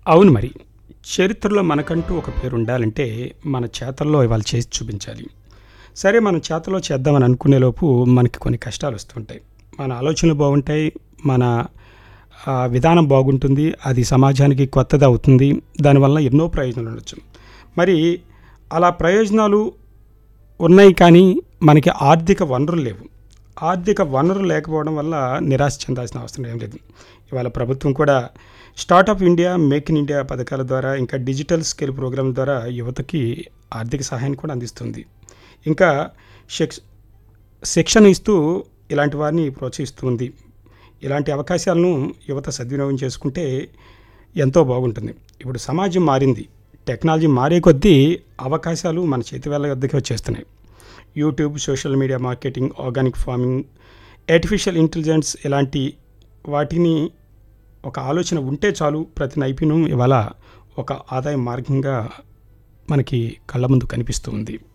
అవును మరి చరిత్రలో మనకంటూ ఒక పేరు ఉండాలంటే మన చేతల్లో ఇవాళ చేసి చూపించాలి సరే మనం చేతలో చేద్దామని అనుకునేలోపు మనకి కొన్ని కష్టాలు వస్తుంటాయి మన ఆలోచనలు బాగుంటాయి మన ఆ, విధానం బాగుంటుంది అది సమాజానికి కొత్తది అవుతుంది దానివల్ల ఎన్నో ప్రయోజనాలు ఉండొచ్చు మరి అలా ప్రయోజనాలు ఉన్నాయి కానీ మనకి ఆర్థిక వనరులు లేవు ఆర్థిక వనరులు లేకపోవడం వల్ల నిరాశ చెందాల్సిన అవసరం ఏం లేదు ఇవాళ ప్రభుత్వం కూడా startup India make in India పథకాల ద్వారా ఇంకా డిజిటల్ స్కిల్ ప్రోగ్రాం ద్వారా యువతకి ఆర్థిక సహాయాన్ని కూడా అందిస్తుంది ఇంకా శిక్ష శిక్షణ ఇస్తూ ఇలాంటి వారిని ప్రోత్సహిస్తుంది ఇలాంటి అవకాశాలను యువత సద్వినియోగం చేసుకుంటే ఎంతో బాగుంటుంది ఇప్పుడు సమాజం మారింది టెక్నాలజీ మారే కొద్దీ అవకాశాలు మన చేతి వేళ్ళ వద్దకే వచ్చేస్తున్నాయి YouTube social media marketing organic farming artificial intelligence ఇలాంటి వాటిని ఒక ఆలోచన ఉంటే చాలు ప్రతి నైపుణ్యం ఇవాళ ఒక ఆదాయ మార్గంగా మనకి కళ్ళ ముందు కనిపిస్తూ ఉంది